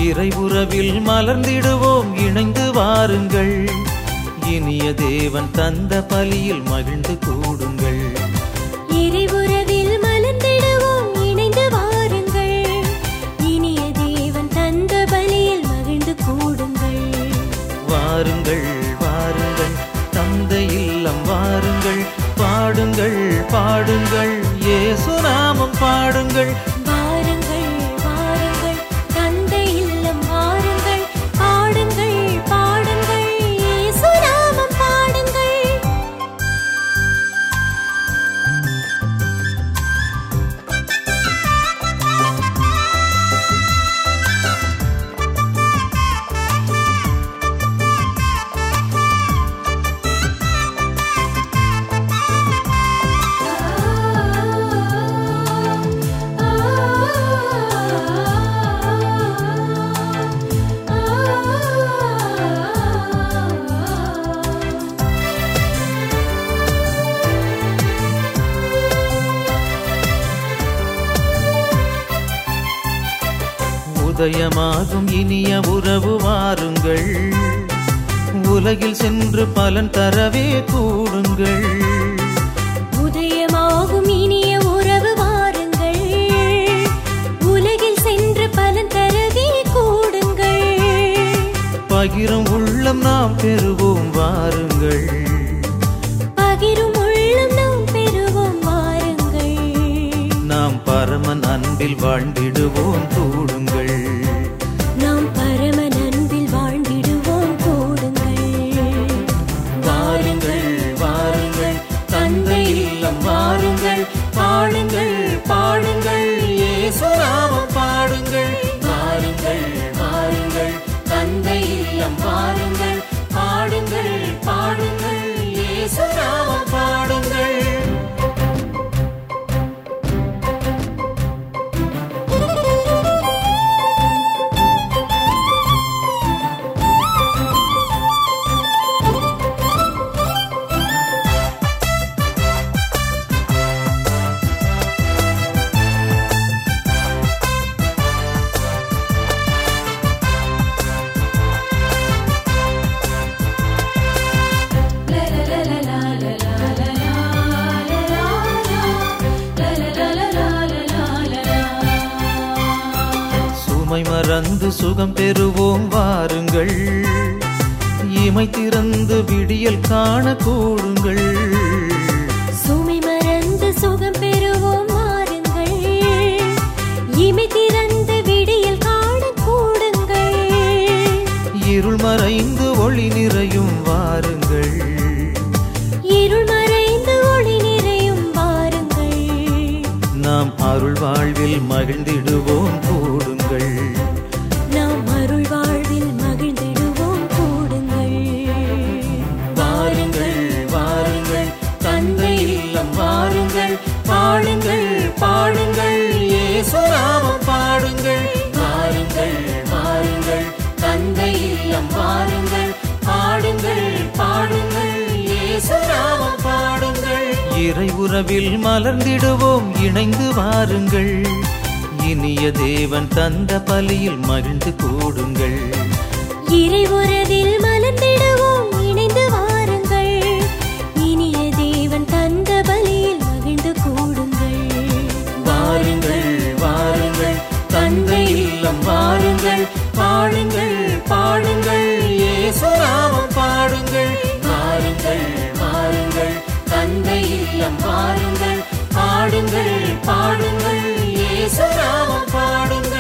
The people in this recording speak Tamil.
இறை உறவில் மலர்ந்திடுவோம் இணைந்து வாருங்கள் இனிய தேவன் தந்த பலியில் மகிழ்ந்து கூடுங்கள் இறைவுறவில் மலர்ந்திடுவோம் இணைந்து வாருங்கள் இனிய தேவன் தந்த பலியில் மகிழ்ந்து கூடுங்கள் வாருங்கள் வாருங்கள் தந்தை இல்லம் வாருங்கள் பாடுங்கள் பாடுங்கள் இயேசு நாமம் பாடுங்கள் வாருங்கள் வாருங்கள் தந்தை இல்லம் வாருங்கள் பாடுங்கள் பாடுங்கள் இயேசு நாமம் பாடுங்கள் உதயமாகும் இனிய உறவு வாருங்கள் உலகில் சென்று பலன் தரவே கூடுங்கள் உதயமாகும் இனிய உறவு வாருங்கள் உலகில் சென்று பலன் தரவே கூடுங்கள் பகிரும் உள்ளம் நாம் பெறுவோம் வாருங்கள் பகிரும் உள்ளம் நாம் பெறுவோம் வாருங்கள் நாம் பரமன் அன்பில் வாழ்ந்திடுவோம் கூடுங்கள் நாம் பரமன் அன்பில் வாழ்ந்திடுவோம் கூடுங்கள் வாருங்கள் வாருங்கள் தந்தை இல்லம் வாருங்கள் பாடுங்கள் பாடுங்கள் இயேசு நாமம் பாடுங்கள் வாருங்கள் வாருங்கள் தந்தை இல்லம் வாருங்கள் பாடுங்கள் பாடுங்கள் இயேசு நாமம் பாடுங்கள் சுமை மறந்து சுகம் பெறுவோம் வாருங்கள் இமை திறந்து விடியல் காண கூடுங்கள் சுமை மறந்து சுகம் பெறுவோம் வாருங்கள் இமை திறந்து விடியல் காண கூடுங்கள் இருள் மறைந்து ஒளி நிறையும் வாருங்கள் இருள் மறைந்து ஒளி நிறையும் வாருங்கள் நாம் அருள் வாழ்வில் மகிழ்ந்திடுவோம் கூடுங்கள் நாம் அருள் வாழ்வில் மகிழ்ந்திடுவோம் கூடுங்கள் வாருங்கள் வாருங்கள் தந்தை இல்லம் வாருங்கள் பாடுங்கள் பாடுங்கள் இயேசு நாமம் பாடுங்கள் வாருங்கள் வாருங்கள் தந்தை இல்லம் வாருங்கள் பாடுங்கள் பாடுங்கள் இயேசு நாமம் பாடுங்கள் இறை உறவில் மலர்ந்திடுவோம் இணைந்து வாருங்கள் இனிய தேவன் தந்த பலியில் மகிழ்ந்து கூடுங்கள் இறை உறவில் மலர்ந்திடுவோம் இணைந்து வாருங்கள் இனிய தேவன் தந்த பலியில் மகிழ்ந்து கூடுங்கள் வாருங்கள் வாருங்கள் தந்தை இல்லம் வாருங்கள் பாடுங்கள் பாடுங்கள் இயேசு நாமம் பாடுங்கள் வாருங்கள் வாருங்கள் தந்தை இல்லம் வாருங்கள் பாடுங்கள் பாடுங்கள் இயேசு நாமம் பாடுங்கள்